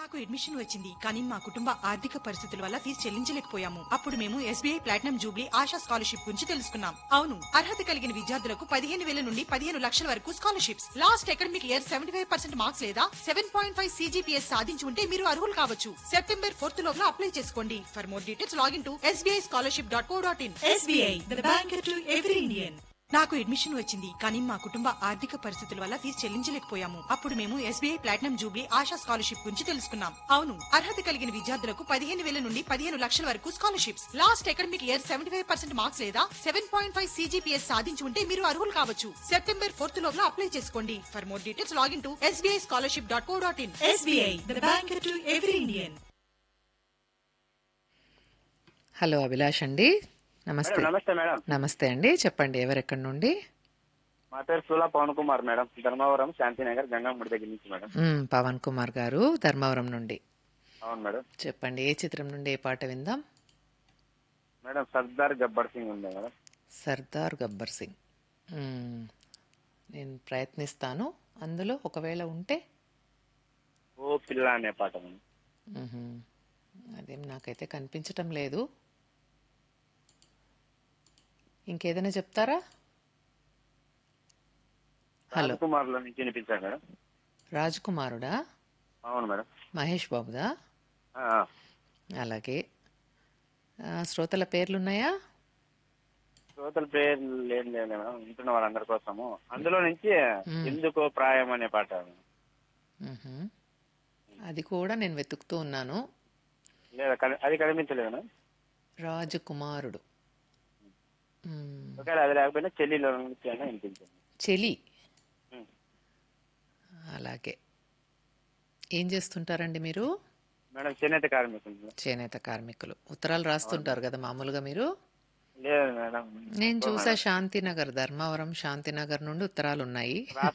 నాకు అడ్మిషన్ వచ్చింది కానీ మా కుటుంబ ఆర్థిక పరిస్థితుల వల్ల ఫీజు చెల్లించలేకపోయాము అప్పుడు మేము SBI platinum jubilee Asha scholarship గురించి తెలుసుకున్నాం అవును అర్హత కలిగిన విద్యార్థులకు పదిహేను వేల నుండి పదిహేను లక్షల వరకు scholarships last academic year seventy five percent marks లేదా సెవెన్ పాయింట్ ఫైవ్ సీజీపీఎస్ సాధించి ఉంటే మీరు అర్హులు కావచ్చు సెప్టెంబర్ ఫోర్త్ లోపల అప్లై చేసుకోండి for more details login to SBI scholarship dot co dot in SBI the bank to every Indian నాకు admission వచ్చింది కానీ మా కుటుంబ ఆర్థిక పరిస్థితుల వల్ల ఫీజు చెల్లించలేకపోయాము అప్పుడు మేము SBI platinum jubilee Asha scholarship గురించి తెలుసుకున్నాం అవును అర్హత కలిగిన విద్యార్థులకు పదిహేను వేల నుండి పదిహేను లక్షల వరకు scholarships last academic year seventy five percent marks లేదా సెవెన్ పాయింట్ ఫైవ్ సీజీపీఎస్ సాధించి ఉంటే మీరు అర్హులు కావచ్చు సెప్టెంబర్ ఫోర్త్ లోపల అప్లై చేసుకోండి for more details login to SBI scholarship dot co dot in SBI the bank to every Indian hello Abhilash అండి నమస్తే మేడం నమస్తే మేడం నమస్తే అండి చెప్పండి ఎవరెక్కడి నుండి మా పేరు సూలా పవన్ కుమార్ మేడం ధర్మవరం శాంతినగర్ గంగాముడి దగ్గర నుంచి మేడం మ్, పవన్ కుమార్ గారు ధర్మవరం నుండి అవును మేడం చెప్పండి ఏ చిత్రం నుండి ఏ పాట విందాం మేడం సర్దార్ గబ్బర్ సింగ్ ఉంది మేడం సర్దార్ గబ్బర్ సింగ్ మ్, నేను ప్రయత్నిస్తాను అందులో ఒకవేళ ఉంటే ఓ పిల్ల అనే పాట మేడం మ్హూ. అదేం నాకైతే కనిపించటం లేదు ఇంకేదైనా చెప్తారా హలో కుమార్ లో నుంచి వినిపించాను మేడం రాజ్ కుమారుడా అవును మేడం మహేష్ బాబుదా ఆ, ఆ. అలాగే ఆ, శ్రోతల పేర్లున్నాయా శ్రోతల పేరు ఏం లేదు మేడం వింటున్న వాళ్ళందరి కోసము అందులో నుంచి ఎందుకో ప్రాయం అనే పాట మ్హూ. అది కూడా నేను వెతుకుతూ ఉన్నాను లేదా కని- అది కనిపించలేదు మేడం రాజకుమారుడు మ్, ఒకవేళ అది లేకపోయినా చెల్లిలో నుంచి అయినా వినిపించింది చెలి ఉమ్. అలాగే ఏం చేస్తుంటారండి మీరు మేడం చేనేత కార్మికులు చేనేత కార్మికులు ఉత్తరాలు రాస్తుంటారు కదా మామూలుగా మీరు లేదు మేడం నేను చూసా శాంతినగర్ ధర్మవరం శాంతినగర్ నుండి ఉత్తరాలు ఉన్నాయి